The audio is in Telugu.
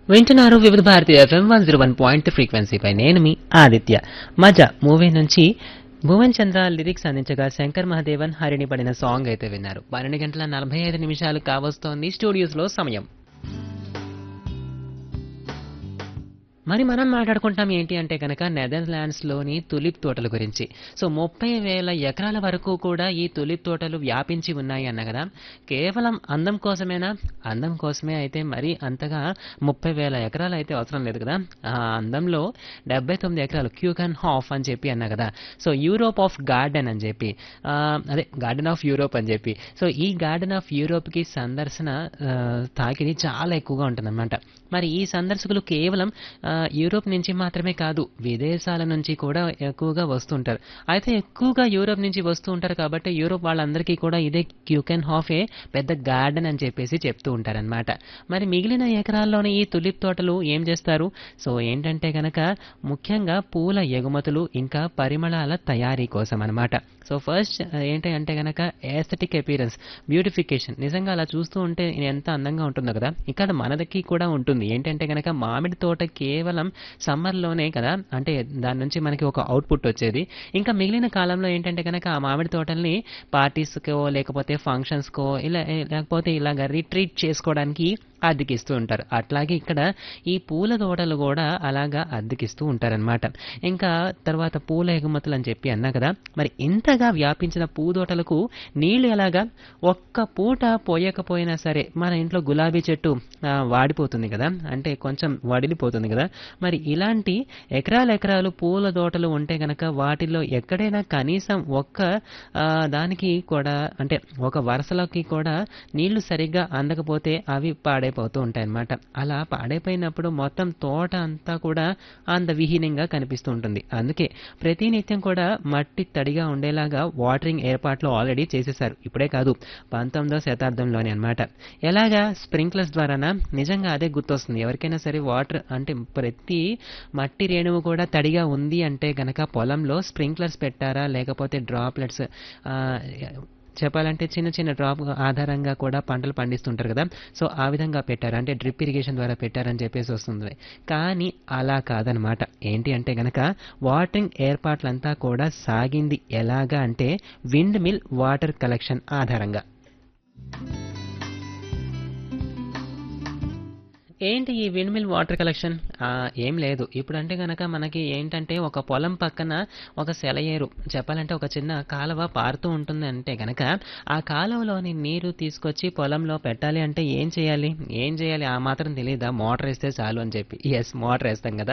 వింటున్నారు Vividh Bharati FM one zero one point ఫ్రీక్వెన్సీపై నేను మీ ఆదిత్య మజా మూవీ నుంచి భువన్ చంద్ర లిరిక్స్ అందించగా శంకర్ మహాదేవన్ హరిని పడిన సాంగ్ అయితే విన్నారు పన్నెండు గంటల నలభై ఐదు నిమిషాలు కావస్తోంది స్టూడియోస్ లో సమయం మరి మనం మాట్లాడుకుంటాం ఏంటి అంటే కనుక నెదర్లాండ్స్ లోని తులిప్ తోటల గురించి సో ముప్పై వేల ఎకరాల వరకు కూడా ఈ తులిప్ తోటలు వ్యాపించి ఉన్నాయి అన్న కదా కేవలం అందం కోసమేనా అందం కోసమే అయితే మరి అంతగా ముప్పై వేల ఎకరాలు అయితే అవసరం లేదు కదా ఆ అందంలో డెబ్బై తొమ్మిది ఎకరాలు క్యూకన్ హాఫ్ అని చెప్పి అన్నా కదా సో యూరోప్ ఆఫ్ గార్డెన్ అని చెప్పి ఆ, అదే గార్డెన్ ఆఫ్ యూరోప్ అని చెప్పి సో ఈ గార్డెన్ ఆఫ్ యూరోప్కి సందర్శన ఆ, తాకిడి చాలా ఎక్కువగా ఉంటుందన్నమాట మరి ఈ సందర్శకులు కేవలం ఆ, యూరోప్ నుంచి మాత్రమే కాదు విదేశాల నుంచి కూడా ఎక్కువగా వస్తుంటారు అయితే ఎక్కువగా యూరోప్ నుంచి వస్తూ ఉంటారు కాబట్టి యూరోప్ వాళ్ళందరికీ కూడా ఇదే క్యూకెన్ హాఫ్ ఏ పెద్ద గార్డెన్ అని చెప్పేసి చెప్తూ ఉంటారనమాట మరి మిగిలిన ఎకరాల్లోని ఈ తులిప్ తోటలు ఏం చేస్తారు సో ఏంటంటే కనుక ముఖ్యంగా పూల ఎగుమతులు ఇంకా పరిమళాల తయారీ కోసం అన్నమాట సో ఫస్ట్ ఏంటి అంటే కనుక ఏస్థెటిక్ అపీరెన్స్ బ్యూటిఫికేషన్ నిజంగా అలా చూస్తూ ఉంటే ఎంత అందంగా ఉంటుందో కదా ఇక్కడ మనదకి కూడా ఉంటుంది ఏంటంటే కనుక మామిడి తోట కేవలం సమ్మర్లోనే కదా అంటే దాని నుంచి మనకి ఒక అవుట్పుట్ వచ్చేది ఇంకా మిగిలిన కాలంలో ఏంటంటే కనుక ఆ మామిడి తోటల్ని పార్టీస్కో లేకపోతే ఫంక్షన్స్కో ఇలా లేకపోతే ఇలాగ రిట్రీట్ చేసుకోవడానికి అద్దెకిస్తూ ఉంటారు అట్లాగే ఇక్కడ ఈ పూల తోటలు కూడా అలాగా అద్దెకిస్తూ ఉంటారనమాట ఇంకా తర్వాత పూల ఎగుమతులు అని చెప్పి అన్నా కదా మరి ఇంతగా వ్యాపించిన పూ తోటలకు నీళ్లు ఎలాగా ఒక్క పూట పోయకపోయినా సరే మన ఇంట్లో గులాబీ చెట్టు ఆ, వాడిపోతుంది కదా అంటే కొంచెం వడిలిపోతుంది కదా మరి ఇలాంటి ఎకరాల ఎకరాలు పూల తోటలు ఉంటే గనక వాటిల్లో ఎక్కడైనా కనీసం ఒక్క ఆ, దానికి కూడా అంటే ఒక వరుసలోకి కూడా నీళ్లు సరిగ్గా అందకపోతే అవి పాడైపోతూ ఉంటాయి అన్నమాట అలా పాడైపోయినప్పుడు మొత్తం తోట అంతా కూడా అందవిహీనంగా కనిపిస్తూ ఉంటుంది అందుకే ప్రతినిత్యం కూడా మట్టి తడిగా ఉండేలాగా వాటరింగ్ ఏర్పాట్లు ఆల్రెడీ చేసేశారు ఇప్పుడే కాదు పంతొమ్మిదవ శతాబ్దంలోనే అన్నమాట ఎలాగా స్ప్రింక్లర్స్ ద్వారానా నిజంగా అదే గుర్తొస్తుంది ఎవరికైనా సరే వాటర్ అంటే ప్రతి మట్టి రేణువు కూడా తడిగా ఉంది అంటే గనక పొలంలో స్ప్రింక్లర్స్ పెట్టారా లేకపోతే డ్రాప్లెట్స్ చెప్పాలంటే చిన్న చిన్న డ్రాప్ ఆధారంగా కూడా పంటలు పండిస్తుంటారు కదా సో ఆ విధంగా పెట్టారు అంటే డ్రిప్ ఇరిగేషన్ ద్వారా పెట్టారని చెప్పేసి వస్తుంది కానీ అలా కాదనమాట ఏంటి అంటే గనక వాటరింగ్ ఏర్పాట్లంతా కూడా సాగింది ఎలాగా అంటే విండ్ మిల్ వాటర్ కలెక్షన్ ఆధారంగా ఏంటి ఈ విండ్ మిల్ వాటర్ కలెక్షన్ ఏం లేదు ఇప్పుడు అంటే కనుక మనకి ఏంటంటే ఒక పొలం పక్కన ఒక సెలయేరు చెప్పాలంటే ఒక చిన్న కాలువ పారుతూ ఉంటుంది అంటే కనుక ఆ కాలువలోని నీరు తీసుకొచ్చి పొలంలో పెట్టాలి అంటే ఏం చేయాలి ఏం చేయాలి ఆ మాత్రం తెలియదా మోటార్ వేస్తే చాలు అని చెప్పి ఎస్ మోటార్ వేస్తాం కదా